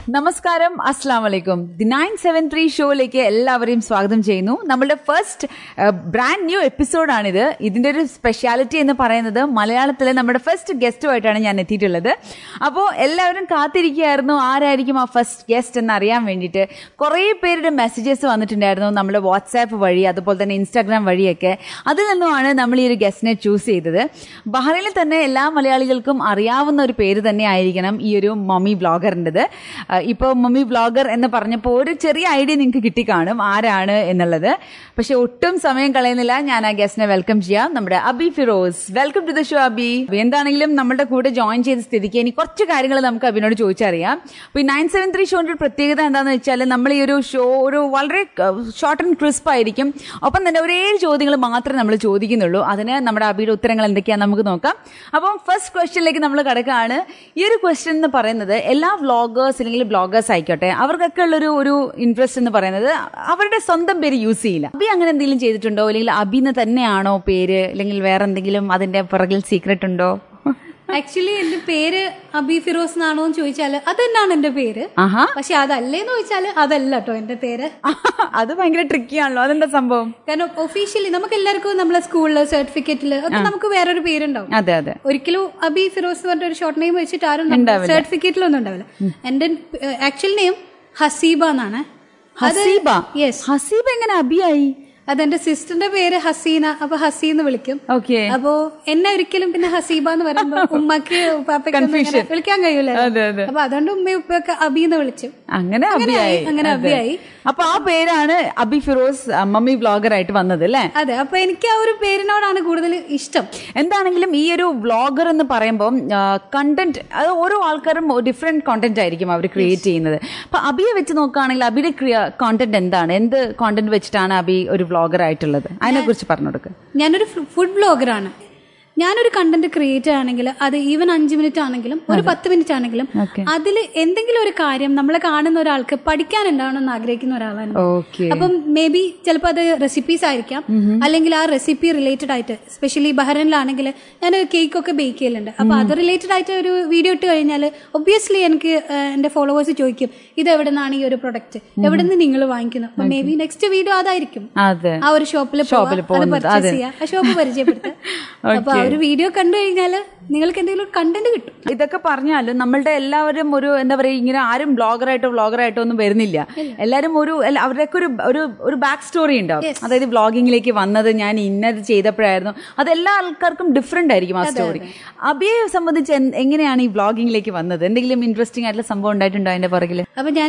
നമസ്കാരം അസ്സാം വലൈക്കും ദി നയൻ സെവൻ ത്രീ ഷോയിലേക്ക് എല്ലാവരെയും സ്വാഗതം ചെയ്യുന്നു നമ്മളുടെ ഫസ്റ്റ് ബ്രാൻഡ് ന്യൂ എപ്പിസോഡാണിത് ഇതിന്റെ ഒരു സ്പെഷ്യാലിറ്റി എന്ന് പറയുന്നത് മലയാളത്തിലെ നമ്മുടെ ഫസ്റ്റ് ഗസ്റ്റുമായിട്ടാണ് ഞാൻ എത്തിയിട്ടുള്ളത് അപ്പോൾ എല്ലാവരും കാത്തിരിക്കുകയായിരുന്നു ആരായിരിക്കും ആ ഫസ്റ്റ് ഗസ്റ്റ് എന്ന് അറിയാൻ വേണ്ടിയിട്ട് കുറേ പേരുടെ മെസ്സേജസ് വന്നിട്ടുണ്ടായിരുന്നു നമ്മുടെ വാട്സാപ്പ് വഴി അതുപോലെ തന്നെ ഇൻസ്റ്റാഗ്രാം വഴിയൊക്കെ അതിൽ നിന്നുമാണ് നമ്മൾ ഈ ഒരു ഗസ്റ്റിനെ ചൂസ് ചെയ്തത് ബഹ്റൈനിൽ തന്നെ എല്ലാ മലയാളികൾക്കും അറിയാവുന്ന ഒരു പേര് തന്നെ ആയിരിക്കണം ഈ ഒരു മമ്മി ബ്ലോഗറിൻ്റെത് ഇപ്പോൾ മമ്മി ബ്ലോഗർ എന്ന് പറഞ്ഞപ്പോൾ ഒരു ചെറിയ ഐഡിയ നിങ്ങൾക്ക് കിട്ടിക്കാണും ആരാണ് എന്നുള്ളത് പക്ഷെ ഒട്ടും സമയം കളയുന്നില്ല ഞാൻ ആ ഗസ്റ്റിനെ വെൽക്കം ചെയ്യാം നമ്മുടെ Abi Firoz welcome to the show Abi എന്താണെങ്കിലും നമ്മുടെ കൂടെ ജോയിൻ ചെയ്ത സ്ഥിതിക്ക് ഇനി കുറച്ച് കാര്യങ്ങൾ നമുക്ക് അബിനോട് ചോദിച്ചറിയാം അപ്പോൾ ഈ നയൻ സെവൻ ത്രീ ഷോന്റെ ഒരു പ്രത്യേകത എന്താണെന്ന് വെച്ചാൽ നമ്മൾ ഈ ഒരു ഷോ ഒരു വളരെ ഷോർട്ട് ആൻഡ് ക്രിസ്പ് ആയിരിക്കും ഒപ്പം തന്നെ ഒരു ഏഴ് ചോദ്യങ്ങൾ മാത്രമേ നമ്മൾ ചോദിക്കുന്നുള്ളൂ അതിന് നമ്മുടെ അബിയുടെ ഉത്തരങ്ങൾ എന്തൊക്കെയാണെന്ന് നമുക്ക് നോക്കാം അപ്പം ഫസ്റ്റ് ക്വസ്റ്റ്യനിലേക്ക് നമ്മൾ കിടക്കുകയാണ് ഈ ഒരു ക്വസ്റ്റ്യൻ എന്ന് പറയുന്നത് എല്ലാ വ്ളോഗേഴ്സ് അല്ലെങ്കിൽ ബ്ലോഗേഴ്സ് ആയിക്കോട്ടെ അവർക്കൊക്കെ ഉള്ളൊരു ഒരു ഇൻട്രസ്റ്റ് എന്ന് പറയുന്നത് അവരുടെ സ്വന്തം പേര് യൂസ് ചെയ്യില്ല അബി അങ്ങനെ എന്തെങ്കിലും ചെയ്തിട്ടുണ്ടോ അല്ലെങ്കിൽ അബിന്ന് തന്നെയാണോ പേര് അല്ലെങ്കിൽ വേറെ എന്തെങ്കിലും അതിന്റെ പുറകിൽ സീക്രട്ട് ഉണ്ടോ ആക്ച്വലി എന്റെ പേര് അബി ഫിറോസ് എന്നാണോ എന്ന് ചോദിച്ചാല് അത് തന്നെയാണ് എന്റെ പേര് ആഹാ പക്ഷെ അതല്ലേന്ന് ചോദിച്ചാല് അതല്ല കേട്ടോ എന്റെ പേര് അത് ഭയങ്കര ട്രിക്കി ആണല്ലോ അതെന്താ സംഭവം കാരണം ഒഫീഷ്യലി നമുക്ക് എല്ലാവർക്കും നമ്മളെ സ്കൂളില് സർട്ടിഫിക്കറ്റില് ഒക്കെ നമുക്ക് വേറൊരു പേരുണ്ടാവും അതെ അതെ ഒരിക്കലും അബി ഫിറോസ് എന്ന് പറഞ്ഞ ഒരു ഷോർട്ട് നെയിം വെച്ചിട്ട് ആരും സർട്ടിഫിക്കറ്റിലൊന്നും ഉണ്ടാവില്ല എന്റെ ആക്ച്വൽ നെയിം ഹസീബ എന്നാണ് ഹസീബ യെസ് ഹസീബ എങ്ങനെ അബിയായി അതെന്റെ സിസ്റ്ററിന്റെ പേര് ഹസീന അപ്പൊ ഹസീ എന്ന് വിളിക്കും ഓക്കെ അപ്പോ എന്നെ ഒരിക്കലും പിന്നെ ഹസീബ എന്ന് പറയുമ്പോ ഉമ്മക്ക് ഉപ്പാപ്പയ്ക്ക് ഒന്നും ഇങ്ങനെ വിളിക്കാൻ കഴിയൂല അതെ അതെ അപ്പൊ അതുകൊണ്ട് ഉമ്മയും ഉപ്പയൊക്കെ അബി എന്ന് വിളിച്ചു അങ്ങനെ അബിയായി അങ്ങനെ അബിയായി അപ്പൊ ആ പേരാണ് അബി ഫിറോസ് ആ, മമ്മി ബ്ലോഗർ ആയിട്ട് വന്നത് അല്ലേ അതെ അപ്പൊ എനിക്ക് ആ ഒരു പേരിനോടാണ് കൂടുതൽ ഇഷ്ടം എന്താണെങ്കിലും ഈ ഒരു വ്ളോഗർ എന്ന് പറയുമ്പോൾ കണ്ടന്റ് അത് ഓരോ ആൾക്കാരും ഡിഫറെന്റ് കോണ്ടന്റ് ആയിരിക്കും അവർ ക്രിയേറ്റ് ചെയ്യുന്നത് അപ്പൊ അബിയെ വെച്ച് നോക്കുകയാണെങ്കിൽ അബിയുടെ കോണ്ടന്റ് എന്താണ് എന്ത് കോണ്ടന്റ് വെച്ചിട്ടാണ് അബി ഒരു വ്ളോഗർ ആയിട്ടുള്ളത് അതിനെ കുറിച്ച് പറഞ്ഞു കൊടുക്കുക ഞാനൊരു ഫുഡ് ബ്ലോഗറാണ് ഞാനൊരു കണ്ടന്റ് ക്രിയേറ്റ് ആണെങ്കിൽ അത് ഈവൻ അഞ്ച് മിനിറ്റ് ആണെങ്കിലും ഒരു പത്ത് മിനിറ്റ് ആണെങ്കിലും Okay. അതിൽ എന്തെങ്കിലും ഒരു കാര്യം നമ്മളെ കാണുന്ന ഒരാൾക്ക് പഠിക്കാൻ ഉണ്ടാവണമെന്ന് ആഗ്രഹിക്കുന്ന ഒരാളാണ് ഓക്കെ അപ്പം മേ ബി ചിലപ്പോൾ അത് റെസിപ്പീസ് ആയിരിക്കാം അല്ലെങ്കിൽ ആ റെസിപ്പി റിലേറ്റഡ് ആയിട്ട് സ്പെഷ്യലി ബഹ്റൈനിലാണെങ്കിൽ ഞാൻ കേക്ക് ഒക്കെ ബേക്ക് ചെയ്യലുണ്ട് അപ്പൊ അത് റിലേറ്റഡ് ആയിട്ട് ഒരു വീഡിയോ ഇട്ട് കഴിഞ്ഞാൽ ഒബ്വിയസ്ലി എനിക്ക് ആ, എന്റെ ഫോളോവേഴ്സ് ചോദിക്കും ഇത് എവിടെ നിന്നാണ് ഈ ഒരു പ്രൊഡക്റ്റ് എവിടെ നിന്ന് നിങ്ങൾ വാങ്ങിക്കുന്നത് അപ്പൊ മേ ബി നെക്സ്റ്റ് വീഡിയോ അതായിരിക്കും അതെ ആ ഒരു ഷോപ്പിൽ ഷോപ്പിൽ അത് പോകുന്നത്, പർച്ചേസ് അതെ. ചെയ്യാം ആ ഷോപ്പ് പരിചയപ്പെടുത്തുക അപ്പൊ ആ ഒരു വീഡിയോ കണ്ടു കഴിഞ്ഞാൽ നിങ്ങൾക്ക് എന്തെങ്കിലും കണ്ടന്റ് കിട്ടും ഇതൊക്കെ പറഞ്ഞാലും നമ്മളുടെ എല്ലാവരും ഒരു എന്താ പറയുക ഇങ്ങനെ ആരും ബ്ലോഗറായിട്ടോ വ്ളോഗറായിട്ടോ ഒന്നും വരുന്നില്ല എല്ലാവരും ഒരു എല്ലാ- അവരുടെയൊക്കെ ഒരു ഒരു ഒരു ബാക്ക് സ്റ്റോറി ഉണ്ടാവും അതായത് വ്ളോഗിങ്ങിലേക്ക് വന്നത് ഞാൻ ഇന്നത് ചെയ്തപ്പോഴായിരുന്നു അത് എല്ലാ ആൾക്കാർക്കും ഡിഫറെന്റ് ആയിരിക്കും ആ സ്റ്റോറി അബിയെ സംബന്ധിച്ച് എന്ത്- എങ്ങനെയാണ് ഈ വ്ളോഗിങ്ങിലേക്ക് വന്നത് എന്തെങ്കിലും ഇൻട്രസ്റ്റിംഗ് ആയിട്ടുള്ള സംഭവം ഉണ്ടായിട്ടുണ്ടോ അതിന്റെ പുറകില് അപ്പൊ ഞാൻ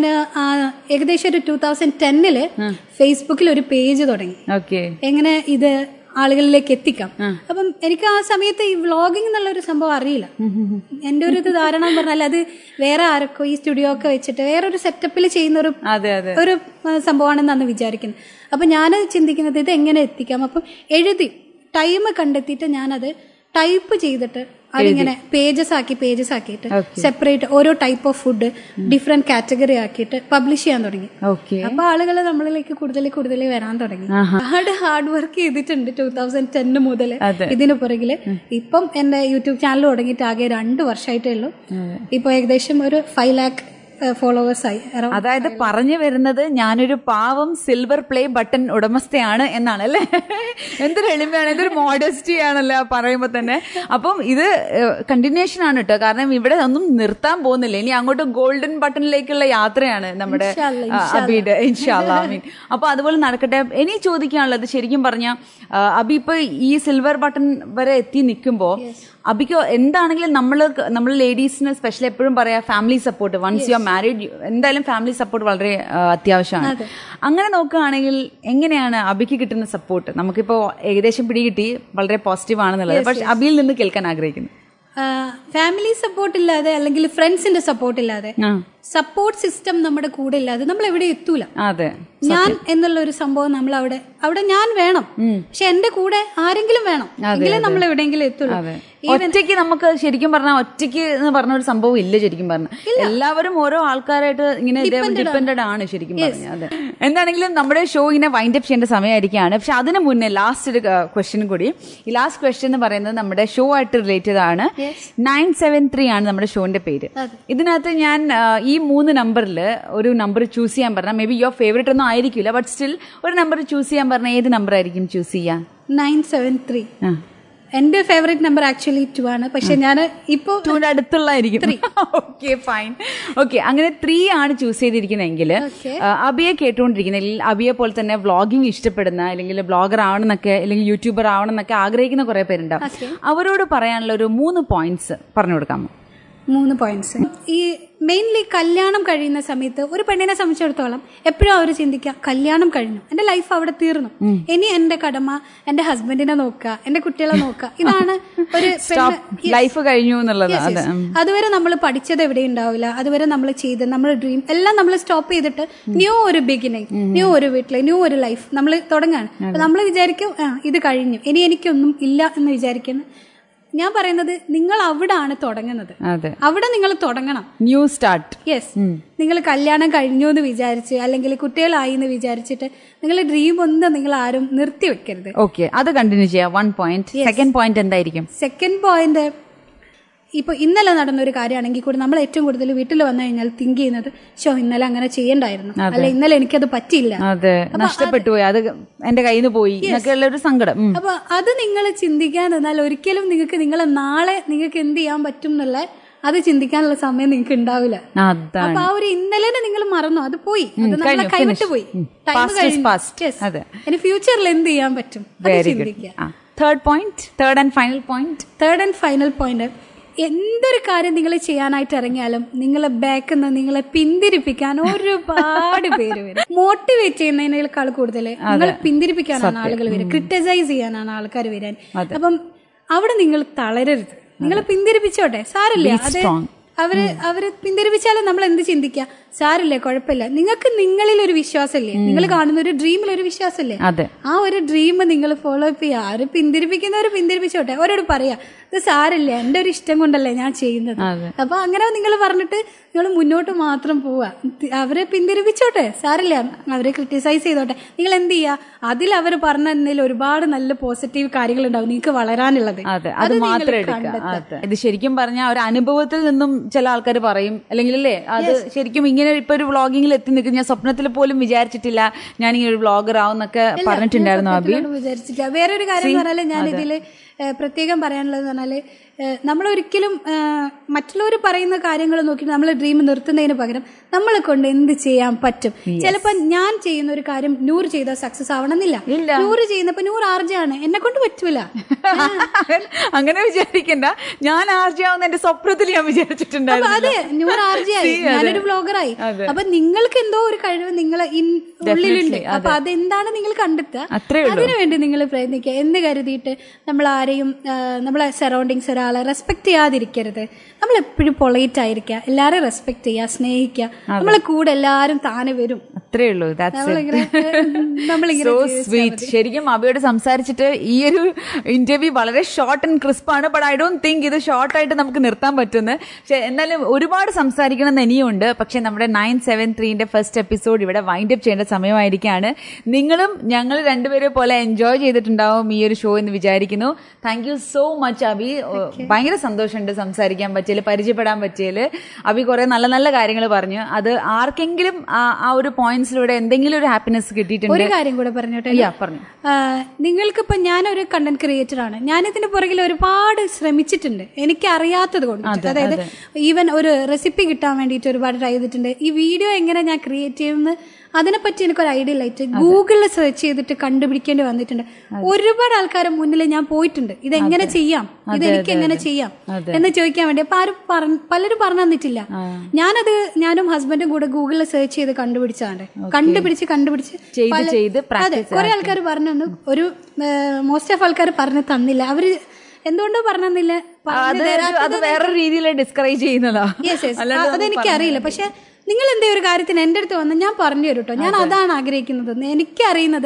ഏകദേശം ഒരു ടൂ തൗസൻഡ് ടെന്നില് ഫേസ്ബുക്കിൽ ഒരു പേജ് തുടങ്ങി ഓക്കെ എങ്ങനെ ഇത് ആളുകളിലേക്ക് എത്തിക്കാം അപ്പം എനിക്ക് ആ സമയത്ത് ഈ വ്ളോഗിംഗ് എന്നുള്ള ഒരു സംഭവം അറിയില്ല എന്റെ ഒരു ഇത് ധാരണ എന്ന് പറഞ്ഞാൽ അത് വേറെ ആരൊക്കെ ഈ സ്റ്റുഡിയോ ഒക്കെ വെച്ചിട്ട് വേറെ ഒരു സെറ്റപ്പിൽ ചെയ്യുന്ന ഒരു അതെ അതെ ഒരു ആ, സംഭവമാണെന്ന് അന്ന് വിചാരിക്കുന്നത് അപ്പൊ ഞാൻ ചിന്തിക്കുന്നത് ഇത് എങ്ങനെ എത്തിക്കാം അപ്പം എഴുതി ടൈം കണ്ടെത്തിയിട്ട് ഞാനത് ടൈപ്പ് ചെയ്തിട്ട് അതിങ്ങനെ പേജസ് ആക്കി പേജസ് ആക്കിയിട്ട് സെപ്പറേറ്റ് ഓരോ type of food different category ആക്കിയിട്ട് പബ്ലിഷ് ചെയ്യാൻ തുടങ്ങി ഓക്കെ അപ്പൊ ആളുകൾ നമ്മളിലേക്ക് കൂടുതൽ കൂടുതൽ വരാൻ തുടങ്ങി ഹാർഡ് ഹാർഡ് വർക്ക് ചെയ്തിട്ടുണ്ട് ടൂ തൗസൻഡ് ടെന്ന് മുതൽ അതെ. ഇതിന് പുറകില് ഇപ്പം എന്റെ യൂട്യൂബ് ചാനൽ തുടങ്ങിയിട്ട് ആകെ രണ്ട് വർഷമായിട്ടേ ഉള്ളൂ ഇപ്പൊ ഏകദേശം ഒരു ഫൈവ് ലാക്ക് ഫോളോവേഴ്സ് ആയി around. അതായത് പറഞ്ഞു വരുന്നത് ഞാനൊരു പാവം സിൽവർ പ്ലേ ബട്ടൺ ഉടമസ്ഥയാണ് എന്നാണ് അല്ലേ എന്തൊരു എളിമയാണ് എന്തൊരു മോഡസ്റ്റി ആണല്ലോ പറയുമ്പോൾ തന്നെ അപ്പം ഇത് കണ്ടിന്യൂഷൻ ആണ് കേട്ടോ കാരണം ഇവിടെ ഒന്നും നിർത്താൻ പോകുന്നില്ല ഇനി അങ്ങോട്ട് ഗോൾഡൻ ബട്ടണിലേക്കുള്ള യാത്രയാണ് നമ്മുടെ ഇൻഷാല്ലാ, ആ, അബിയുടെ ഇൻഷാല്ലാ മീൻ അപ്പൊ അതുപോലെ നടക്കട്ടെ ഇനി ചോദിക്കാനുള്ളത് ശരിക്കും പറഞ്ഞ അബി ഇപ്പൊ ഈ സിൽവർ ബട്ടൺ വരെ എത്തി നിൽക്കുമ്പോ അബിക്ക് എന്താണെങ്കിലും നമ്മൾ നമ്മൾ ലേഡീസിന് സ്പെഷ്യൽ എപ്പോഴും പറയാ family support once you are married എന്തായാലും ഫാമിലി സപ്പോർട്ട് വളരെ ആ, അത്യാവശ്യമാണ് അങ്ങനെ നോക്കുകയാണെങ്കിൽ എങ്ങനെയാണ് അബിക്ക് കിട്ടുന്ന സപ്പോർട്ട് നമുക്കിപ്പോ ഏകദേശം പിടികിട്ടി വളരെ പോസിറ്റീവ് ആണെന്നുള്ളത് പക്ഷെ അബിയിൽ നിന്ന് കേൾക്കാൻ ആഗ്രഹിക്കുന്നു ഫാമിലി സപ്പോർട്ട് ഇല്ലാതെ അല്ലെങ്കിൽ ഫ്രണ്ട്സിന്റെ സപ്പോർട്ട് ഇല്ലാതെ ആ സപ്പോർട്ട് സിസ്റ്റം നമ്മുടെ കൂടെ ഇല്ലാതെ നമ്മൾ എവിടെ എത്തൂല അതെ ഞാൻ എന്നുള്ള ഒരു സംഭവം നമ്മൾ അവിടെ അവിടെ ഞാൻ വേണം പക്ഷെ എന്റെ കൂടെ ആരെങ്കിലും വേണം എങ്കിലേ നമ്മൾ എവിടെയെങ്കിലും എത്തുള്ളൂ ഒറ്റയ്ക്ക് നമുക്ക് ശരിക്കും പറഞ്ഞാൽ ഒറ്റയ്ക്ക് എന്ന് പറഞ്ഞ ഒരു സംഭവം ഇല്ല ശരിക്കും പറഞ്ഞ എല്ലാവരും ഓരോ ആൾക്കാരായിട്ട് ഇങ്ങനെ ഡിപ്പെൻഡഡ് ആണ് ശരിക്കും പറഞ്ഞാൽ അതെ എന്താണെങ്കിലും നമ്മുടെ ഷോ ഇങ്ങനെ വൈൻഡ് അപ്പ് ചെയ്യേണ്ട സമയമായിരിക്കുകയാണ് പക്ഷെ അതിന് മുന്നേ ലാസ്റ്റ് ഒരു ക്വസ്റ്റ്യൻ കൂടി ഈ ലാസ്റ്റ് ക്വസ്റ്റ്യൻ എന്ന് പറയുന്നത് നമ്മുടെ ഷോ ആയിട്ട് റിലേറ്റഡ് ആണ് നയൻ സെവൻ ത്രീ ആണ് നമ്മുടെ ഷോന്റെ പേര് ഇതിനകത്ത് ഞാൻ ആ, ഈ മൂന്ന് നമ്പറിൽ ഒരു നമ്പർ ചൂസ് ചെയ്യാൻ പറഞ്ഞാൽ മേ ബി യുവർ ഫേവറേറ്റ് ഒന്നും ആയിരിക്കില്ല ബട്ട് സ്റ്റിൽ ഒരു നമ്പർ ചൂസ് ചെയ്യാൻ പറഞ്ഞാൽ ഏത് നമ്പർ ആയിരിക്കും ചൂസ് ചെയ്യാൻ നയൻ സെവൻ ത്രീ ആ എന്റെ ഫേവറേറ്റ് നമ്പർ ആക്ച്വലി ടു ആണ് പക്ഷെ ഞാൻ ഇപ്പോ ടൂന്റെ അടുത്തുള്ളതായിരിക്കും ഓക്കെ ഫൈൻ ഓക്കെ അങ്ങനെ ത്രീ ആണ് ചൂസ് ചെയ്തിരിക്കുന്നതെങ്കിൽ Okay. അബിയെ കേട്ടുകൊണ്ടിരിക്കുന്ന അല്ലെങ്കിൽ അബിയെ പോലെ തന്നെ വ്ളോഗിംഗ് ഇഷ്ടപ്പെടുന്ന അല്ലെങ്കിൽ ബ്ലോഗർ ആവണമെന്നൊക്കെ അല്ലെങ്കിൽ യൂട്യൂബർ ആവണമെന്നൊക്കെ ആഗ്രഹിക്കുന്ന കുറെ പേരുണ്ടാവും Okay. അവരോട് പറയാനുള്ള ഒരു മൂന്ന് പോയിന്റ്സ് പറഞ്ഞു കൊടുക്കാമോ മൂന്ന് പോയിന്റ്സ് ഈ മെയിൻലി കല്യാണം കഴിയുന്ന സമയത്ത് ഒരു പെണ്ണിനെ സംബന്ധിച്ചിടത്തോളം എപ്പോഴും അവർ ചിന്തിക്കുക കല്യാണം കഴിഞ്ഞു എന്റെ ലൈഫ് അവിടെ തീർന്നു ഇനി എന്റെ കടമ എന്റെ ഹസ്ബൻഡിനെ നോക്കുക എന്റെ കുട്ടികളെ നോക്കുക ഇതാണ് ഒരു പെണ്ണ് Yes. ലൈഫ് കഴിഞ്ഞു എന്നുള്ളത് Yes, അതെ yes. അതുവരെ നമ്മൾ പഠിച്ചത് എവിടെ ഉണ്ടാവില്ല അതുവരെ നമ്മൾ ചെയ്ത് നമ്മുടെ ഡ്രീം എല്ലാം നമ്മൾ സ്റ്റോപ്പ് ചെയ്തിട്ട് ന്യൂ ഒരു ബിഗിനിങ് ന്യൂ ഒരു വീട്ടില് ന്യൂ ഒരു ലൈഫ് നമ്മൾ തുടങ്ങാണ് നമ്മൾ വിചാരിക്കും ആ ഇത് കഴിഞ്ഞു ഇനി എനിക്കൊന്നും ഇല്ല എന്ന് വിചാരിക്കുന്നു ഞാൻ പറയുന്നത് നിങ്ങൾ അവിടാണ് തുടങ്ങുന്നത് അതെ അവിടെ നിങ്ങൾ തുടങ്ങണം ന്യൂ സ്റ്റാർട്ട് യെസ് നിങ്ങൾ കല്യാണം കഴിഞ്ഞു എന്ന് വിചാരിച്ച് അല്ലെങ്കിൽ കുട്ടികളായി എന്ന് വിചാരിച്ചിട്ട് നിങ്ങളുടെ ഡ്രീം ഒന്നും നിങ്ങൾ ആരും നിർത്തി വെക്കരുത് ഓക്കെ അത് കണ്ടിന്യൂ ചെയ്യാം വൺ പോയിന്റ് സെക്കൻഡ് പോയിന്റ് എന്തായിരിക്കും സെക്കൻഡ് പോയിന്റ് ഇപ്പൊ ഇന്നലെ നടന്ന ഒരു കാര്യമാണെങ്കിൽ കൂടി നമ്മൾ ഏറ്റവും കൂടുതൽ വീട്ടിൽ വന്നു കഴിഞ്ഞാൽ തിങ്ക് ചെയ്യുന്നത് ഷോ ഇന്നലെ അങ്ങനെ ചെയ്യണ്ടായിരുന്നു അല്ല ഇന്നലെ എനിക്കത് പറ്റിയില്ല അതെ നഷ്ടപ്പെട്ടു പോയി അത് എന്റെ കയ്യിൽ നിന്ന് പോയി എന്നൊക്കെയുള്ള ഒരു സങ്കടം ഉം. അപ്പൊ അത് നിങ്ങൾ ചിന്തിക്കാൻ എന്നാൽ ഒരിക്കലും നിങ്ങൾക്ക് നിങ്ങളെ നാളെ നിങ്ങൾക്ക് എന്ത് ചെയ്യാൻ പറ്റും എന്നുള്ള അത് ചിന്തിക്കാനുള്ള സമയം നിങ്ങൾക്ക് ഉണ്ടാവില്ല അതാണ് അപ്പൊ ആ ഒരു ഇന്നലെ നിങ്ങൾ മറന്നു അത് പോയി അത് നമ്മളെ കഴിഞ്ഞു, കൈവിട്ട് finish. പോയി ഉം. Time Past is കഴിഞ്ഞു. past. Yes. അതെ. ഇനി ഫ്യൂച്ചറിൽ എന്ത് ചെയ്യാൻ പറ്റും അത് വെരി ഗുഡ് ചിന്തിക്കുക third point third and final point third and final point എന്തൊരു കാര്യം നിങ്ങൾ ചെയ്യാനായിട്ട് ഇറങ്ങിയാലും നിങ്ങളെ ബാക്കിൽ നിന്ന് നിങ്ങളെ പിന്തിരിപ്പിക്കാൻ ഒരുപാട് പേര് വരും മോട്ടിവേറ്റ് ചെയ്യുന്നതിനേക്കാൾ കൂടുതൽ നിങ്ങളെ പിന്തിരിപ്പിക്കാനാണ് ആളുകൾ വരിക ക്രിട്ടിസൈസ് ചെയ്യാനാണ് ആൾക്കാർ വരാൻ അപ്പം അവിടെ നിങ്ങൾ തളരരുത് നിങ്ങളെ പിന്തിരിപ്പിച്ചോട്ടെ സാരല്ല അത് strong. അവര് അവര് പിന്തിരിപ്പിച്ചാലും നമ്മൾ എന്ത് ചിന്തിക്കുക സാരില്ലേ കുഴപ്പമില്ല നിങ്ങൾക്ക് നിങ്ങളിൽ ഒരു വിശ്വാസമില്ലേ നിങ്ങൾ കാണുന്ന ഒരു ഡ്രീമിൽ ഒരു വിശ്വാസമില്ലേ അതെ ആ ഒരു ഡ്രീം നിങ്ങൾ ഫോളോ അപ്പ് ചെയ്യുക ആര് പിന്തിരിപ്പിക്കുന്നവർ പിന്തിരിപ്പിച്ചോട്ടെ അവരോട് പറയാ ഇത് സാരില്ല എന്റെ ഒരു ഇഷ്ടം കൊണ്ടല്ലേ ഞാൻ ചെയ്യുന്നത് അതെ. അപ്പൊ അങ്ങനെ നിങ്ങൾ പറഞ്ഞിട്ട് നിങ്ങൾ മുന്നോട്ട് മാത്രം പോവുക തി- അവരെ പിന്തിരിപ്പിച്ചോട്ടെ സാരില്ല അവരെ ക്രിട്ടിസൈസ് ചെയ്തോട്ടെ നിങ്ങൾ എന്ത് ചെയ്യുക അതിൽ അവർ പറഞ്ഞതിൽ ഒരുപാട് നല്ല പോസിറ്റീവ് കാര്യങ്ങൾ ഉണ്ടാവും നിങ്ങൾക്ക് വളരാനുള്ളത് അതെ അത് നിങ്ങൾ മാത്രം എടുക്കുക കണ്ടെത്തുക. അതെ ഇത് ശരിക്കും പറഞ്ഞാൽ ഒരു അനുഭവത്തിൽ നിന്നും ചില ആൾക്കാർ പറയും അല്ലെങ്കിൽ അല്ലേ അത് ശരിക്കും ഇങ്ങനെ ഇപ്പൊ ഒരു വ്ളോഗിങ്ങിൽ എത്തി നിൽക്കുന്ന ഞാൻ സ്വപ്നത്തിൽ പോലും വിചാരിച്ചിട്ടില്ല ഞാൻ ഇങ്ങനെ ഒരു വ്ളോഗർ ആവുന്നൊക്കെ പറഞ്ഞിട്ടുണ്ടായിരുന്നു അബി സ്വപ്നത്തിലൊന്നും വിചാരിച്ചില്ല വേറൊരു കാര്യം പറഞ്ഞാല് ഞാൻ ഇതില് ഏഹ്, പ്രത്യേകം പറയാനുള്ളത് പറഞ്ഞാല് നമ്മൾ ഒരിക്കലും മറ്റുള്ളവർ പറയുന്ന കാര്യങ്ങൾ നോക്കിയിട്ട് നമ്മൾ ഡ്രീം നിർത്തുന്നതിന് പകരം നമ്മളെ കൊണ്ട് എന്ത് ചെയ്യാൻ പറ്റും ചിലപ്പോൾ ഞാൻ ചെയ്യുന്ന ഒരു കാര്യം നൂറ് ചെയ്താൽ സക്സസ് ആവണമെന്നില്ല ഇല്ല. നൂറ് ചെയ്യുന്നപ്പോ നൂറ് ആർജാണ് എന്നെ കൊണ്ട് പറ്റൂല അങ്ങനെ വിചാരിക്കണ്ട ഞാൻ ആർജയാവുന്ന എന്റെ സ്വപ്നത്തിൽ ഞാൻ അപ്പൊ വിചാരിച്ചിട്ടുണ്ടായിരുന്നു അതെ നൂറ് ആർജയായി ഞാനൊരു ബ്ലോഗറായി അപ്പൊ നിങ്ങൾക്ക് എന്തോ ഒരു കഴിവ് നിങ്ങളെ ഇൻ- ഉള്ളിലുണ്ട് അപ്പൊ അതെന്താണ് നിങ്ങൾ കണ്ടെത്തുക അത്രേ ഉള്ളൂ അതിനുവേണ്ടി നിങ്ങൾ പ്രയത്നിക്കുക എന്ന് കരുതിയിട്ട് നമ്മൾ ആരെയും ആ, നമ്മളെ സറൗണ്ടിങ്സ് ഒരാളെ റെസ്പെക്ട് ചെയ്യാതിരിക്കരുത് നമ്മൾ എപ്പോഴും പൊളൈറ്റ് ആയിരിക്കുക എല്ലാവരെയും റെസ്പെക്ട് ചെയ്യുക സ്നേഹിക്കുക നമ്മളെ കൂടെ എല്ലാവരും താനെ വരും അത്രേ ഉള്ളൂ ദാറ്റ്സ് നമ്മളിങ്ങനെ നമ്മളിങ്ങനെ സോ സ്വീറ്റ് ശരിക്കും അബിയോട് സംസാരിച്ചിട്ട് ഈ ഒരു ഇന്റർവ്യൂ വളരെ ഷോർട്ട് ആൻഡ് ക്രിസ്പ് ആണ് ബട്ട് ഐ ഡോണ്ട് തിങ്ക് ഇത് ഷോർട്ട് ആയിട്ട് നമുക്ക് നിർത്താൻ പറ്റുന്നു പക്ഷെ എന്നാലും ഒരുപാട് സംസാരിക്കണം എന്ന് ഇനിയുണ്ട് പക്ഷെ നമ്മുടെ നയൻ സെവൻ ത്രീന്റെ ഫസ്റ്റ് എപ്പിസോഡ് ഇവിടെ വൈൻഡ് അപ്പ് ചെയ്യേണ്ട സമയമായിരിക്കാണ് നിങ്ങളും ഞങ്ങൾ രണ്ടുപേരെ പോലെ എൻജോയ് ചെയ്തിട്ടുണ്ടാവും ഈ ഒരു ഷോ എന്ന് വിചാരിക്കുന്നു thank you so much Abi ഭയങ്കര സന്തോഷമുണ്ട് സംസാരിക്കാൻ പറ്റിയതിൽ പരിചയപ്പെടാൻ പറ്റിയതിൽ അബി കുറെ നല്ല നല്ല കാര്യങ്ങൾ പറഞ്ഞു അത് ആർക്കെങ്കിലും ആ- ആ ഒരു പോയിന്റ്സിലൂടെ എന്തെങ്കിലും ഒരു ഹാപ്പിനെസ് കിട്ടിയിട്ടുണ്ട് ഒരു കാര്യം കൂടെ പറഞ്ഞോട്ടെ യാ പറഞ്ഞു നിങ്ങൾക്കിപ്പോ ഞാനൊരു കണ്ടന്റ് ക്രിയേറ്റർ ആണ് ഞാൻ ഇതിന്റെ പുറകിൽ ഒരുപാട് ശ്രമിച്ചിട്ടുണ്ട് എനിക്ക് അറിയാത്തത് കൊണ്ട് അതായത് ഈവൻ ഒരു റെസിപ്പി കിട്ടാൻ വേണ്ടിയിട്ട് ഒരുപാട് ട്രൈ ചെയ്തിട്ടുണ്ട് ഈ വീഡിയോ എങ്ങനെ ഞാൻ ക്രിയേറ്റ് ചെയ്യുമെന്ന് അതിനെപ്പറ്റി എനിക്കൊരു ഐഡിയ ഇല്ലായിട്ട് ഗൂഗിളിൽ സെർച്ച് ചെയ്തിട്ട് കണ്ടുപിടിക്കേണ്ടി വന്നിട്ടുണ്ട് ഒരുപാട് ആൾക്കാരെ മുന്നിൽ ഞാൻ പോയിട്ടുണ്ട് ഇതെങ്ങനെ ചെയ്യാം ഇത് എനിക്ക് എങ്ങനെ ചെയ്യാം എന്ന് ചോദിക്കാൻ വേണ്ടി അപ്പൊ ആരും പറഞ്ഞ- പലരും പറഞ്ഞു തന്നിട്ടില്ല ഞാനത് ഞാനും ഹസ്ബൻഡും കൂടെ ഗൂഗിളിൽ സെർച്ച് ചെയ്ത് കണ്ടുപിടിച്ചാണ്ട് കണ്ടുപിടിച്ച് കണ്ടുപിടിച്ച് ചെയ്ത് പല- ചെയ്ത് അതെ കുറെ ആൾക്കാർ പറഞ്ഞു തന്നു ഒരു മോസ്റ്റ് ഓഫ് ആൾക്കാർ പറഞ്ഞു തന്നില്ല അവര് എന്തുകൊണ്ടോ പറഞ്ഞു തന്നില്ല അത് അത് വേറൊരു രീതിയിൽ ഡിസ്കറേജ് ചെയ്യുന്നതാ യെസ് യെസ് അതെനിക്ക് അറിയില്ല പക്ഷെ നിങ്ങൾ എന്തേ ഒരു കാര്യത്തിന് എൻ്റെ അടുത്ത് വന്ന് ഞാൻ പറഞ്ഞു തരും കേട്ടോ ഞാൻ അതാണ് ആഗ്രഹിക്കുന്നത് എനിക്ക് അറിയുന്നത്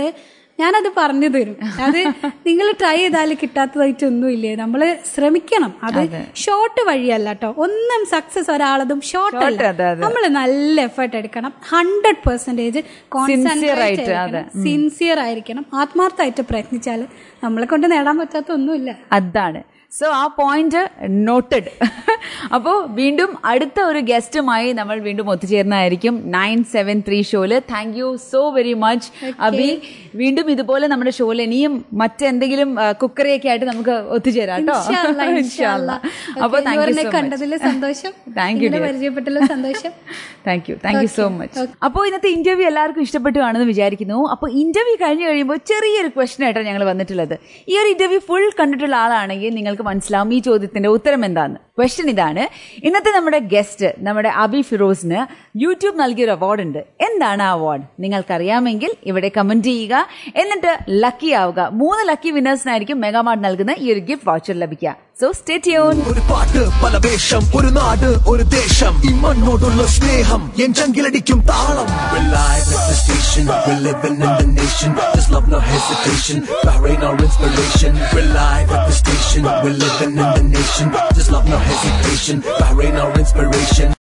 ഞാനത് പറഞ്ഞു തരും അത് നിങ്ങൾ ട്രൈ ചെയ്താൽ കിട്ടാത്തതായിട്ടൊന്നുമില്ലേ നമ്മൾ ശ്രമിക്കണം അത് ഷോർട്ട് വഴിയല്ല കേട്ടോ ഒന്നും സക്സസ് ഒരാളതും ഷോർട്ട് Short, അല്ല അതെ, അതെ. നമ്മൾ നല്ല എഫേർട്ട് എടുക്കണം ഹൺഡ്രഡ് പെർസെന്റേജ് Sincere ആയിട്ട്, അതെ. സിൻസിയർ ആയിരിക്കണം ആത്മാർത്ഥമായിട്ട് പ്രയത്നിച്ചാൽ നമ്മളെ കൊണ്ട് നേടാൻ പറ്റാത്ത ഒന്നുമില്ല അതാണ് സോ ആ പോയിന്റ് നോട്ടഡ് അപ്പോൾ വീണ്ടും അടുത്ത ഒരു ഗസ്റ്റുമായി നമ്മൾ വീണ്ടും ഒത്തുചേരുന്നതായിരിക്കും നയൻ സെവൻ ത്രീ ഷോയില് thank you so very much Abi വീണ്ടും ഇതുപോലെ നമ്മുടെ ഷോയിൽ ഇനിയും മറ്റെന്തെങ്കിലും കുക്കറിയൊക്കെ ആയിട്ട് നമുക്ക് ഒത്തുചേരാം കേട്ടോ ഇൻഷാല്ലാ, ഇൻഷാല്ലാ. അപ്പൊ Okay, താങ്ക് യു ഇന്നുവരെ സോ കണ്ടതിൽ സന്തോഷം താങ്ക് യു നിങ്ങളെ പരിചയപ്പെട്ടതിൽ സന്തോഷം thank you thank you so much അപ്പോൾ ഇന്നത്തെ ഇന്റർവ്യൂ എല്ലാവർക്കും ഇഷ്ടപ്പെട്ടു കാണുമെന്ന് വിചാരിക്കുന്നു അപ്പോൾ ഇന്റർവ്യൂ കഴിഞ്ഞ് കഴിയുമ്പോൾ ചെറിയൊരു ക്വസ്റ്റൻ ആയിട്ടാണ് ഞങ്ങൾ വന്നിട്ടുള്ളത് ഈ ഒരു ഇന്റർവ്യൂ ഫുൾ കണ്ടിട്ടുള്ള ആളാണെങ്കിൽ നിങ്ങൾക്ക് മനസ്സിലാവും ഈ ചോദ്യത്തിന്റെ ഉത്തരം എന്താന്ന് ക്വസ്റ്റൻ ഇതാണ് ഇന്നത്തെ നമ്മുടെ ഗസ്റ്റ് നമ്മുടെ അബി ഫിറോസിന് യൂട്യൂബ് നൽകിയൊരു അവാർഡ് ഉണ്ട് എന്താണ് ആ അവാർഡ് നിങ്ങൾക്കറിയാമെങ്കിൽ ഇവിടെ കമന്റ് ചെയ്യുക എന്നിട്ട് ലക്കി ആവുക മൂന്ന് ലക്കി വിന്നേഴ്സിനായിരിക്കും മെഗാമാർട്ട് നൽകുന്ന ഈ ഒരു ഗിഫ്റ്റ് വൗച്ചർ ലഭിക്കുക സോ സ്റ്റേ ട്യൂൺ ഒരു പാട്ട് പല വേഷം ഒരു നാട് ഒരു ദേശം ഈ മണ്ണോടുള്ള സ്നേഹം എൻ ചങ്കിലടിക്കും താളം We're live at the station, we're living in the nation. Just love, no hesitation. Bahrain, our inspiration. We're live at the station, we're living in the nation. Just love, no hesitation. Bahrain, our inspiration.